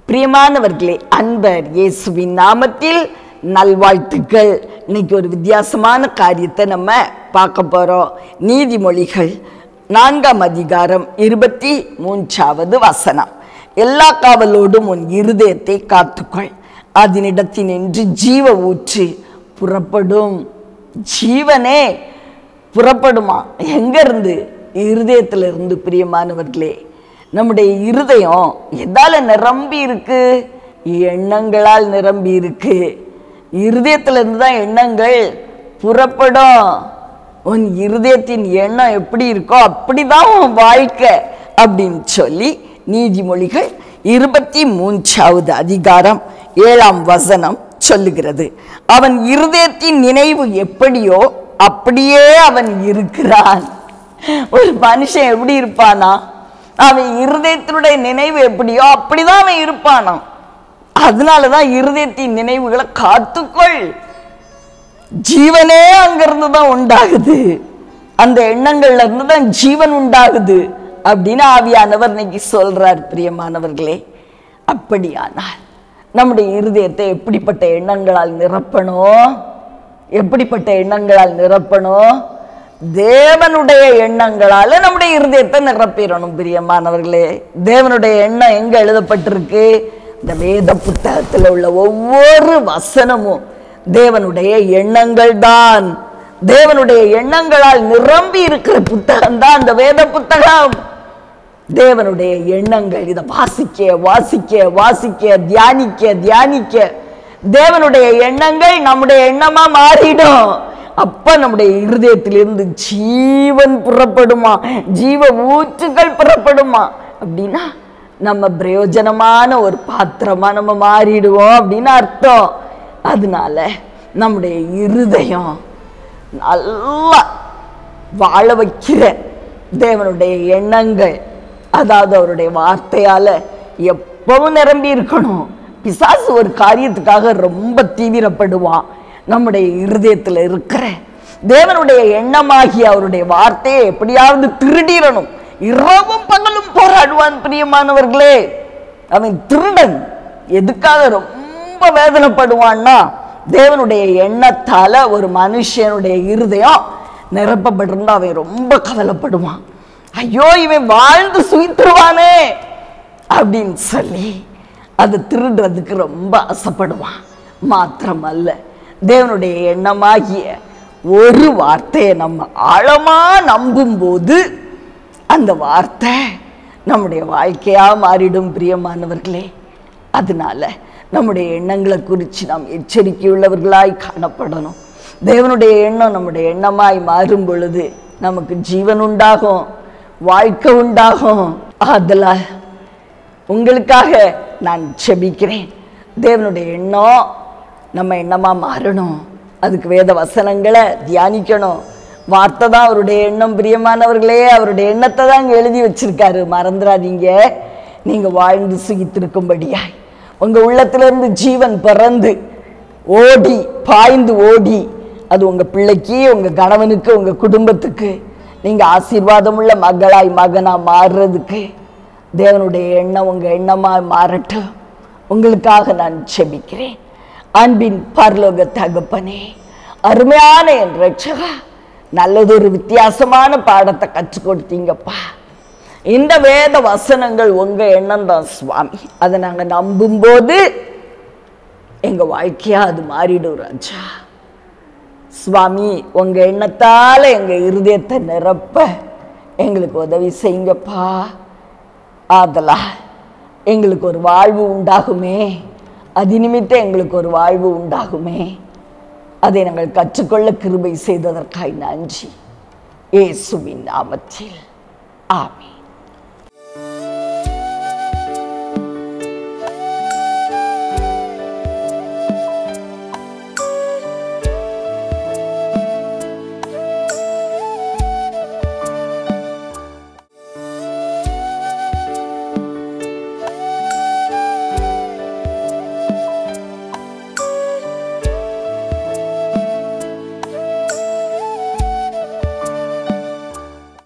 பிரியமானவர்களே அன்பர் இயேசுவின் நாமத்தில் நல்வாழ்த்துக்கள் இன்னைக்கு ஒரு வித்தியாசமான காரியத்தை நம்ம பார்க்க போறோம் நீதிமொழிகள் நான்காம் அதிகாரம் இருபத்தி மூன்றாவது வசனம் எல்லா காவலோடும் உன் இருதயத்தை காத்துக்கொள் அதனிடத்தினின்று ஜீவ ஊற்று புறப்படும் ஜீவனே புறப்படுமா எங்க இருந்து இருதயத்துல இருந்து பிரியமானவர்களே நம்முடைய இருதயம் எதால நிரம்பி இருக்கு எண்ணங்களால் நிரம்பி இருக்கு இருதயத்துல இருந்து தான் எண்ணங்கள் புறப்படும் உன் இருதயத்தின் எண்ணம் எப்படி இருக்கோ அப்படிதான் உன் வாழ்க்கை அப்படின்னு சொல்லி நீதிமொழிகள் இருபத்தி மூன்றாவது அதிகாரம் ஏழாம் வசனம் சொல்லுகிறது அவன் இருதயத்தின் நினைவு எப்படியோ அப்படியே அவன் இருக்கிறான் ஒரு மனுஷன் எப்படி இருப்பானா அவன் இருதயத்தினுடைய நினைவு எப்படியோ அப்படிதான் அவன் இருப்பானாம் அதனாலதான் இருதயத்தின் நினைவுகளை காத்துக்கொள் ஜீவனே அங்கிருந்து தான் உண்டாகுது அந்த எண்ணங்கள்ல இருந்து தான் ஜீவன் உண்டாகுது அப்படின்னு ஆவியானவர் இன்னைக்கு சொல்றார் பிரியமானவர்களே அப்படியானால் நம்முடைய இருதயத்தை எப்படிப்பட்ட எண்ணங்களால் நிரப்பணும் எப்படிப்பட்ட எண்ணங்களால் நிரப்பணும் தேவனுடைய எண்ணங்களால நம்முடைய இருதயத்தை நிரப்பிடணும் பிரியமானவர்களே தேவனுடைய எண்ணம் எங்க எழுதப்பட்டிருக்கு இந்த வேத புத்தகத்துல உள்ள ஒவ்வொரு வசனமும் தேவனுடைய எண்ணங்கள் தான் தேவனுடைய எண்ணங்களால் நிரம்பி இருக்கிற புத்தகம் தான் அந்த வேத புத்தகம் தேவனுடைய எண்ணங்கள் இதை வாசிக்க வாசிக்க வாசிக்க தியானிக்க தியானிக்க தேவனுடைய எண்ணங்கள் நம்முடைய எண்ணமா மாறிடும் அப்ப நம்முடைய இருதயத்திலிருந்து ஜீவன் புறப்படுமா ஜீவ ஊற்றுகள் புறப்படுமா அப்படின்னா நம்ம பிரயோஜனமான ஒரு பாத்திரமா நம்ம மாறிடுவோம் அப்படின்னு அர்த்தம் அதனால நம்முடைய இருதயம் நல்லா வாழ வைக்கிற தேவனுடைய எண்ணங்கள் அதாவது அவருடைய வார்த்தையால எப்பவும் நிரம்பி இருக்கணும் பிசாசு ஒரு காரியத்துக்காக ரொம்ப தீவிரப்படுவான் நம்முடைய இருதயத்துல இருக்கிற தேவனுடைய எண்ணமாகி அவருடைய வார்த்தையை எப்படியாவது திருடிடணும் இரவும் பகலும் போராடுவான் பிரியமானவர்களே அவன் திருடன் எதுக்காக ரொம்ப வேதனைப்படுவான்னா தேவனுடைய எண்ணத்தால ஒரு மனுஷனுடைய இருதயம் நிரப்பப்பட்டிருந்தா அவன் ரொம்ப கவலைப்படுவான் ஐயோ இவன் வாழ்ந்து சுயித்துருவானே அப்படின்னு சொல்லி அது திருடுறதுக்கு ரொம்ப ஆசைப்படுவான் மாத்திரம் அல்ல தேவனுடைய எண்ணமாகிய ஒரு வார்த்தையை நம்ம ஆழமா நம்பும்போது அந்த வார்த்தை நம்முடைய வாழ்க்கையா மாறிடும் பிரியமானவர்களே அதனால நம்முடைய எண்ணங்களை குறித்து நாம் எச்சரிக்கையுள்ளவர்களாய் காணப்படணும் தேவனுடைய எண்ணம் நம்முடைய எண்ணமாய் மாறும் பொழுது நமக்கு ஜீவன் உண்டாகும் வாழ்க்கை உண்டாகும் அதனால் உங்களுக்காக நான் செபிக்கிறேன் தேவனுடைய எண்ணம் நம்ம எண்ணமா மாறணும் அதுக்கு வேத வசனங்களை தியானிக்கணும் வார்த்தை தான் அவருடைய எண்ணம் பிரியமானவர்களே அவருடைய எண்ணத்தை தான் இங்க எழுதி வச்சிருக்காரு மறந்துடாதீங்க நீங்க வாழ்ந்து சுகித்திருக்கும்படியாய் உங்க உள்ளத்திலிருந்து ஜீவன் பிறந்து ஓடி பாய்ந்து ஓடி அது உங்க பிள்ளைக்கு உங்க கணவனுக்கு உங்க குடும்பத்துக்கு நீங்க ஆசீர்வாதமுள்ள மகளாய் மகனா மாறுறதுக்கு தேவனுடைய எண்ணம் உங்க எண்ணமா மாறட்டும் உங்களுக்காக நான் செபிக்கிறேன் அன்பின் பரலோக தகப்பனே அருமையான என் ரட்சகா நல்லதொரு வித்தியாசமான பாடத்தை கற்றுக் கொடுத்தீங்கப்பா இந்த வேத வசனங்கள் உங்க எண்ணம் தான் சுவாமி அதை நாங்க நம்பும்போது எங்க வாழ்க்கையா அது மாறிடும் ராஜா சுவாமி உங்க எண்ணத்தால எங்க இருதயத்தை நிரப்ப எங்களுக்கு உதவி செய்யுங்கப்பா ஆதலா எங்களுக்கு ஒரு வாழ்வு உண்டாகுமே அது நிமித்தம் எங்களுக்கு ஒரு வாழ்வு உண்டாகுமே அதை நாங்கள் கற்றுக்கொள்ள கிருபை செய்ததற்காய் நன்றி இயேசுவின் நாமத்தில் ஆமென்